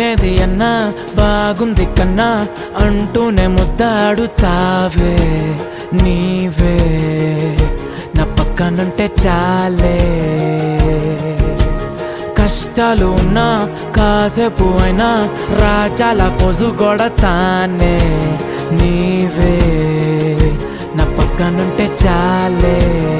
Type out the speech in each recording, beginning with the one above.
ఏది అన్నా బాగుంది కన్నా అంటూనే ముద్దాడుతావే నీవే నా పక్కనుంటే చాలే కష్టాలు ఉన్నా కాసేపు అయినా రాజాల ఫోజు కొడతానే నీవే నా పక్కనుంటే చాలే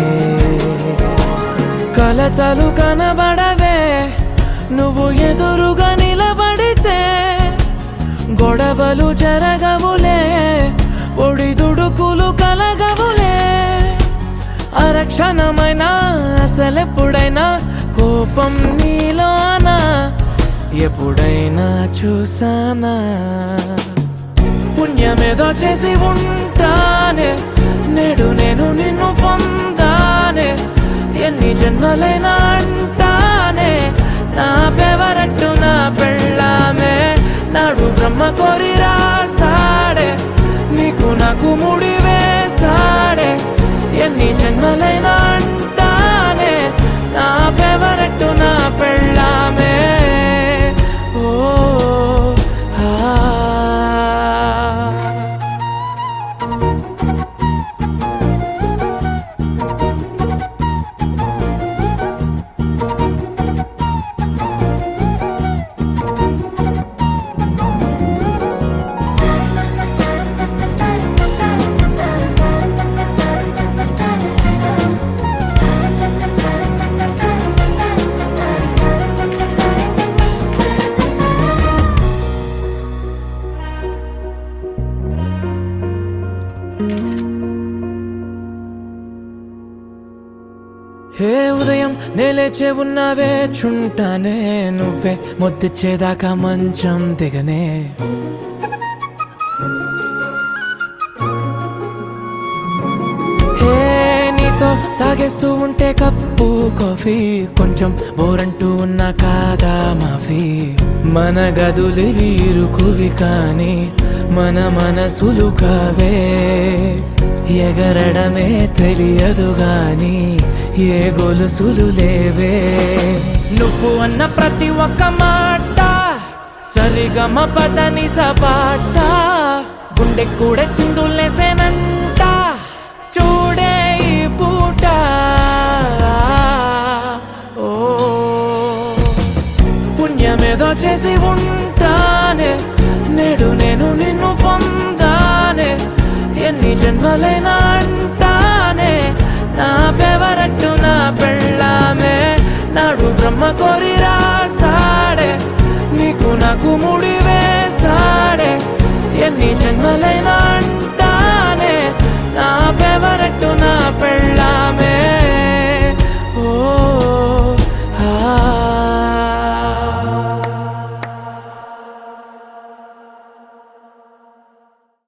కలతలు కనబడవే నువ్వు ఎదురుగా నిలబడితే గొడవలు జరగవులే ఒడి దుడుకులు కలగవులే అరక్షణమైనా అసలెప్పుడైనా కోపం నీలోనా ఎప్పుడైనా చూసానా పుణ్యమేదో చేసి ఉంటానే నేడు నేను నిన్ను పొందానే ఎన్ని జన్మలైనా అంటానే నా ఫేవరెట్ నా పెళ్ళామే నాడు బ్రహ్మ కోరి రాసాడే నీకు నాకు ముడి వేసాడే ఎన్ని జన్మలైనా అంటానే నా ఫేవరెట్ నా పెళ్ళామే ఓ ఆ హే ఉదయం నేలేచే ఉన్నావే చుంటానే నువ్వే ముద్దిచ్చేదాకా మంచం దిగనే హే నీతో తాగేస్తూ ఉంటే కప్పు కాఫీ కొంచెం బోరంటూ ఉన్నా కాదా మాఫీ మన గదులు వీరుకువి కానీ మన మనసులు కావే ఎగరడమే తెలియదు గాని ఏ గొలుసులు లేవే నువ్వు అన్న ప్రతి ఒక్క మాట సరిగమ పదని సపాట గుండె కూడా చిందులేసేనంట చూడే ఈ పూట ఓ పుణ్యమేదో చేసి ఉంటానే నేడు నేను నిన్ను పొందానే ఎన్ని జన్మలైనా అంటానే నా ఫేవరెట్ నా పెళ్ళామే నాడు బ్రహ్మ కోరి రాసాడే నీకు నాకు ముడి వేసాడే ఎన్ని జన్మలైనా అంటానే నా ఫేవరెట్ నా పెళ్ళామే